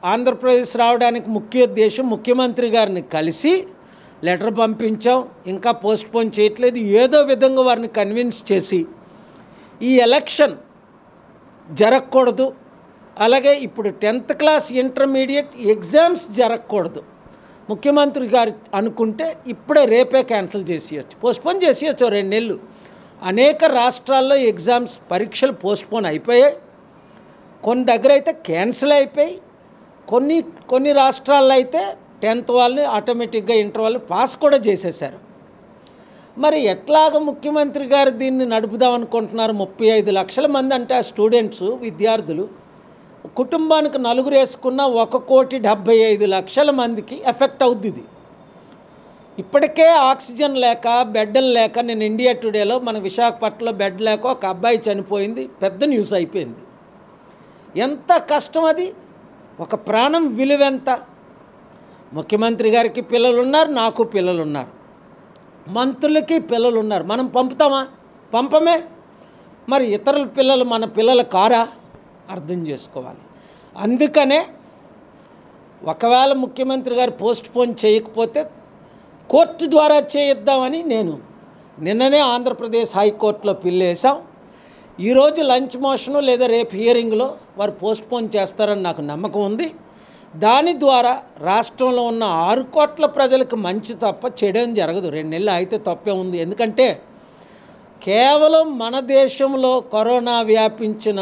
ఆంధ్రప్రదేశ్ రావడానికి ముఖ్య ఉద్దేశం ముఖ్యమంత్రి గారిని కలిసి లెటర్ పంపించాం ఇంకా పోస్ట్ పోన్ చేయట్లేదు ఏదో విధంగా వారిని కన్విన్స్ చేసి ఈ ఎలక్షన్ జరగకూడదు అలాగే ఇప్పుడు టెన్త్ క్లాస్ ఇంటర్మీడియట్ ఎగ్జామ్స్ జరగకూడదు ముఖ్యమంత్రి గారు అనుకుంటే ఇప్పుడే రేపే క్యాన్సిల్ చేసేయచ్చు పోస్ట్పోన్ చేసేయచ్చు రెండు నెలలు అనేక రాష్ట్రాల్లో ఎగ్జామ్స్ పరీక్షలు పోస్ట్పోన్ అయిపోయాయి కొన్ని దగ్గర అయితే క్యాన్సిల్ అయిపోయి కొన్ని కొన్ని రాష్ట్రాల్లో అయితే టెన్త్ వాళ్ళని ఆటోమేటిక్గా ఇంటర్ వాళ్ళు పాస్ కూడా చేసేశారు మరి ఎట్లాగ ముఖ్యమంత్రి గారు దీన్ని నడుపుదాం అనుకుంటున్నారు ముప్పై ఐదు లక్షల మంది అంటే ఆ స్టూడెంట్స్ విద్యార్థులు కుటుంబానికి నలుగురు వేసుకున్న ఒక కోటి డెబ్భై ఐదు లక్షల మందికి ఎఫెక్ట్ అవుద్ది ఇది ఇప్పటికే ఆక్సిజన్ లేక బెడ్లు లేక నేను ఇండియా టుడేలో మన విశాఖపట్నంలో బెడ్ లేక ఒక అబ్బాయి చనిపోయింది పెద్ద న్యూస్ అయిపోయింది ఎంత కష్టం అది ఒక ప్రాణం విలువెంత ముఖ్యమంత్రి గారికి పిల్లలు ఉన్నారు నాకు పిల్లలు ఉన్నారు మంత్రులకి పిల్లలు ఉన్నారు మనం పంపుతామా పంపమే మరి ఇతరుల పిల్లలు మన పిల్లల కారా అర్థం చేసుకోవాలి అందుకనే ఒకవేళ ముఖ్యమంత్రి గారు పోస్ట్ పోన్ చేయకపోతే కోర్టు ద్వారా చేయిద్దామని నేను నిన్ననే ఆంధ్రప్రదేశ్ హైకోర్టులో పిల్లేసాం ఈరోజు లంచ్ మోషను లేదా రేపు హియరింగ్లో వారు పోస్ట్ పోన్ చేస్తారని నాకు నమ్మకం ఉంది దాని ద్వారా రాష్ట్రంలో ఉన్న ఆరు కోట్ల ప్రజలకు మంచి తప్ప చెడేం జరగదు రెండు నెలలు అయితే తప్పే ఉంది ఎందుకంటే కేవలం మన దేశంలో కరోనా వ్యాపించిన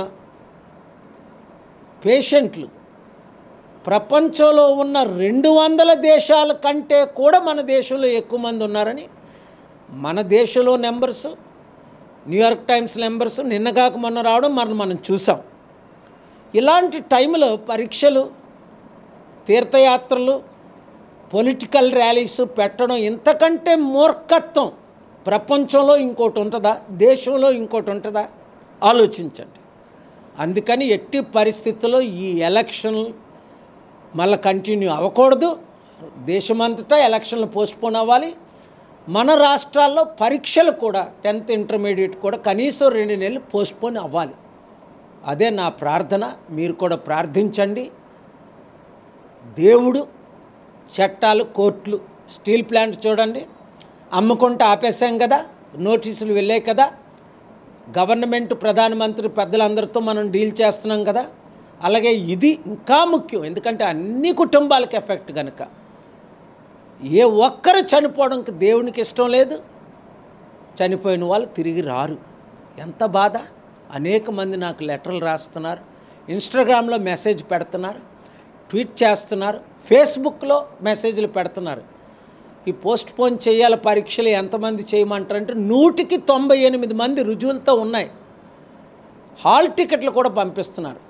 పేషెంట్లు ప్రపంచంలో ఉన్న రెండు వందల దేశాల కంటే కూడా మన దేశంలో ఎక్కువ మంది ఉన్నారని మన దేశంలో నెంబర్స్ న్యూయార్క్ టైమ్స్ నెంబర్స్ నిన్నగాక మొన్న రావడం మనం మనం చూసాం ఇలాంటి టైంలో పరీక్షలు తీర్థయాత్రలు పొలిటికల్ ర్యాలీస్ పెట్టడం ఇంతకంటే మూర్ఖత్వం ప్రపంచంలో ఇంకోటి ఉంటుందా దేశంలో ఇంకోటి ఉంటుందా ఆలోచించండి అందుకని ఎట్టి పరిస్థితుల్లో ఈ ఎలక్షన్ మళ్ళీ కంటిన్యూ అవ్వకూడదు దేశమంతటా ఎలక్షన్లు పోస్ట్పోన్ అవ్వాలి మన రాష్ట్రాల్లో పరీక్షలు కూడా టెన్త్ ఇంటర్మీడియట్ కూడా కనీసం రెండు నెలలు పోస్ట్పోన్ అవ్వాలి అదే నా ప్రార్థన మీరు కూడా ప్రార్థించండి దేవుడు చట్టాలు కోర్టులు స్టీల్ ప్లాంట్ చూడండి అమ్ముకుంటే ఆపేసాం కదా నోటీసులు వెళ్ళాయి కదా గవర్నమెంట్ ప్రధానమంత్రి పెద్దలందరితో మనం డీల్ చేస్తున్నాం కదా అలాగే ఇది ఇంకా ముఖ్యం ఎందుకంటే అన్ని కుటుంబాలకు ఎఫెక్ట్ కనుక ఏ ఒక్కరు చనిపోవడానికి దేవునికి ఇష్టం లేదు చనిపోయిన వాళ్ళు తిరిగి రారు ఎంత బాధ అనేక మంది నాకు లెటర్లు రాస్తున్నారు ఇన్స్టాగ్రామ్లో మెసేజ్ పెడుతున్నారు ట్వీట్ చేస్తున్నారు ఫేస్బుక్లో మెసేజ్లు పెడుతున్నారు ఈ పోస్ట్ పోన్ చేయాల పరీక్షలు ఎంతమంది చేయమంటారంటే నూటికి తొంభై ఎనిమిది మంది రుజువులతో ఉన్నాయి హాల్ టికెట్లు కూడా పంపిస్తున్నారు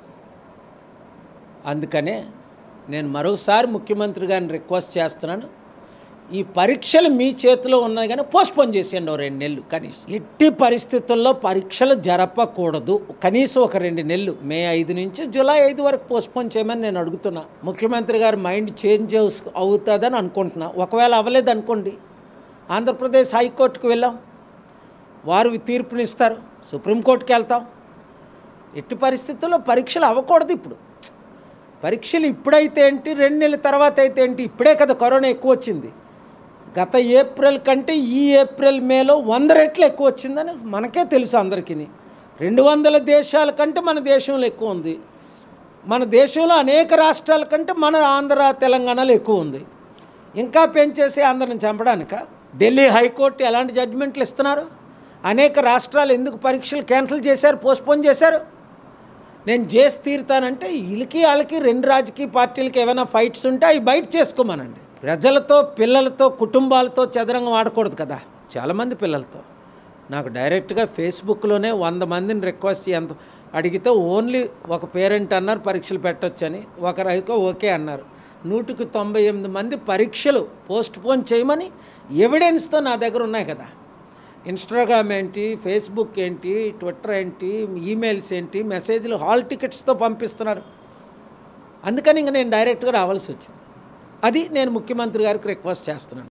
అందుకనే నేను మరోసారి ముఖ్యమంత్రి గారిని రిక్వెస్ట్ చేస్తున్నాను ఈ పరీక్షలు మీ చేతిలో ఉన్నాయి కానీ పోస్ట్పోన్ చేసేయండి ఓ రెండు నెలలు కనీసం ఎట్టి పరిస్థితుల్లో పరీక్షలు జరపకూడదు కనీసం ఒక రెండు నెలలు మే ఐదు నుంచి జూలై ఐదు వరకు పోస్ట్పోన్ చేయమని నేను అడుగుతున్నా ముఖ్యమంత్రి గారి మైండ్ చేంజ్ అవుతుందని అనుకుంటున్నా ఒకవేళ అవ్వలేదు అనుకోండి ఆంధ్రప్రదేశ్ హైకోర్టుకు వెళ్ళాం వారు తీర్పునిస్తారు సుప్రీంకోర్టుకి వెళ్తాం ఎట్టి పరిస్థితుల్లో పరీక్షలు అవ్వకూడదు ఇప్పుడు పరీక్షలు ఇప్పుడైతే ఏంటి రెండు నెలల తర్వాత అయితే ఏంటి ఇప్పుడే కదా కరోనా ఎక్కువ వచ్చింది గత ఏప్రిల్ కంటే ఈ ఏప్రిల్ మేలో వంద రెట్లు ఎక్కువ వచ్చిందని మనకే తెలుసు అందరికీ రెండు వందల దేశాల కంటే మన దేశంలో ఎక్కువ ఉంది మన దేశంలో అనేక రాష్ట్రాల కంటే మన ఆంధ్ర తెలంగాణలో ఎక్కువ ఉంది ఇంకా పెంచేసి అందరిని చంపడానిక ఢిల్లీ హైకోర్టు ఎలాంటి జడ్జిమెంట్లు ఇస్తున్నారు అనేక రాష్ట్రాలు ఎందుకు పరీక్షలు క్యాన్సిల్ చేశారు పోస్ట్పోన్ చేశారు నేను చేసి తీరుతానంటే వీళ్ళకి వాళ్ళకి రెండు రాజకీయ పార్టీలకి ఏమైనా ఫైట్స్ ఉంటే అవి బయట చేసుకోమనండి ప్రజలతో పిల్లలతో కుటుంబాలతో చదరంగం ఆడకూడదు కదా చాలామంది పిల్లలతో నాకు డైరెక్ట్గా ఫేస్బుక్లోనే వంద మందిని రిక్వెస్ట్ ఎంత అడిగితే ఓన్లీ ఒక పేరెంట్ అన్నారు పరీక్షలు పెట్టొచ్చని ఒకరైతే ఓకే అన్నారు నూటికి తొంభై ఎనిమిది మంది పరీక్షలు పోస్ట్ పోన్ చేయమని ఎవిడెన్స్తో నా దగ్గర ఉన్నాయి కదా ఇన్స్టాగ్రామ్ ఏంటి ఫేస్బుక్ ఏంటి ట్విట్టర్ ఏంటి ఈమెయిల్స్ ఏంటి మెసేజ్లు హాల్ టికెట్స్తో పంపిస్తున్నారు అందుకని ఇంక నేను డైరెక్ట్గా రావాల్సి వచ్చింది అది నేను ముఖ్యమంత్రి గారికి రిక్వెస్ట్ చేస్తున్నాను